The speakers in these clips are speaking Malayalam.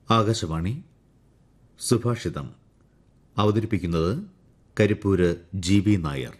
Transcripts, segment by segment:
ആകാശവാണി സുഭാഷിതം അവതരിപ്പിക്കുന്നത് കരിപ്പൂര് ജി ബി നായർ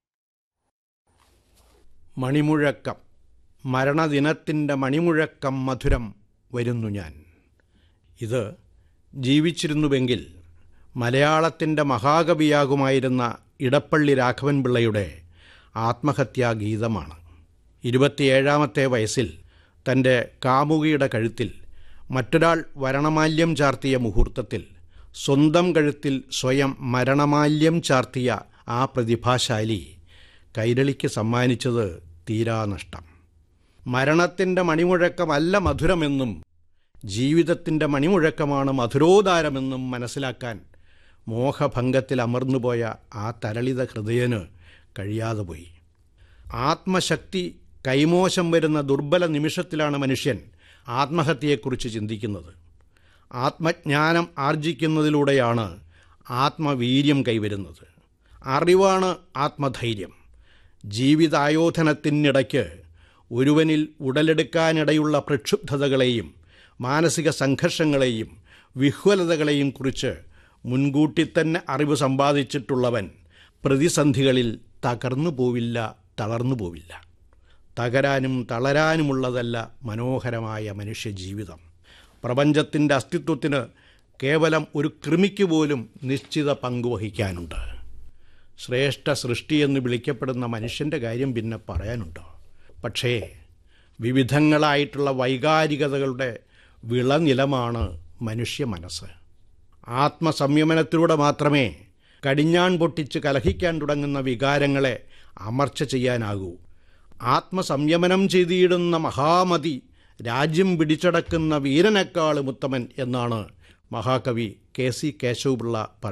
മണിമുഴക്കം മരണദിനത്തിൻ്റെ മണിമുഴക്കം മധുരം വരുന്നു ഞാൻ ഇത് ജീവിച്ചിരുന്നുവെങ്കിൽ മലയാളത്തിൻ്റെ മഹാകവിയാകുമായിരുന്ന ഇടപ്പള്ളി രാഘവൻ പിള്ളയുടെ ആത്മഹത്യാഗീതമാണ് ഇരുപത്തിയേഴാമത്തെ വയസ്സിൽ തൻ്റെ കാമുകിയുടെ കഴുത്തിൽ മറ്റൊരാൾ വരണമാല്യം ചാർത്തിയ മുഹൂർത്തത്തിൽ സ്വന്തം കഴുത്തിൽ സ്വയം മരണമാല്യം ചാർത്തിയ ആ പ്രതിഭാശാലി കൈരളിക്ക് സമ്മാനിച്ചത് തീരാനഷ്ടം മരണത്തിൻ്റെ മണിമുഴക്കമല്ല മധുരമെന്നും ജീവിതത്തിൻ്റെ മണിമുഴക്കമാണ് മധുരോദാരമെന്നും മനസ്സിലാക്കാൻ മോഹഭംഗത്തിൽ അമർന്നുപോയ ആ തരളിത ഹൃദയന് കഴിയാതെ പോയി ആത്മശക്തി കൈമോശം വരുന്ന ദുർബല നിമിഷത്തിലാണ് മനുഷ്യൻ ആത്മഹത്യയെക്കുറിച്ച് ചിന്തിക്കുന്നത് ആത്മജ്ഞാനം ആർജിക്കുന്നതിലൂടെയാണ് ആത്മവീര്യം കൈവരുന്നത് അറിവാണ് ആത്മധൈര്യം ജീവിതായോധനത്തിനിടയ്ക്ക് ഒരുവനിൽ ഉടലെടുക്കാനിടയുള്ള പ്രക്ഷുബ്ധതകളെയും മാനസിക സംഘർഷങ്ങളെയും വിഹ്വലതകളെയും കുറിച്ച് മുൻകൂട്ടി തന്നെ അറിവ് സമ്പാദിച്ചിട്ടുള്ളവൻ പ്രതിസന്ധികളിൽ തകർന്നു പോവില്ല തളർന്നു പോവില്ല തകരാനും തളരാനുമുള്ളതല്ല മനോഹരമായ മനുഷ്യജീവിതം പ്രപഞ്ചത്തിൻ്റെ അസ്തിത്വത്തിന് കേവലം ഒരു കൃമിക്ക് പോലും നിശ്ചിത പങ്കുവഹിക്കാനുണ്ട് ശ്രേഷ്ഠ സൃഷ്ടി എന്ന് വിളിക്കപ്പെടുന്ന മനുഷ്യൻ്റെ കാര്യം പിന്നെ പറയാനുണ്ടോ പക്ഷേ വിവിധങ്ങളായിട്ടുള്ള വൈകാരികതകളുടെ വിളനിലമാണ് മനുഷ്യ മനസ്സ് ആത്മസംയമനത്തിലൂടെ മാത്രമേ കടിഞ്ഞാൺ പൊട്ടിച്ച് കലഹിക്കാൻ തുടങ്ങുന്ന വികാരങ്ങളെ അമർച്ച ചെയ്യാനാകൂ ആത്മസംയമനം ചെയ്തിടുന്ന മഹാമതി രാജ്യം പിടിച്ചടക്കുന്ന വീരനേക്കാളും ഉത്തമൻ എന്നാണ് മഹാകവി കെ സി കേശവപിള്ള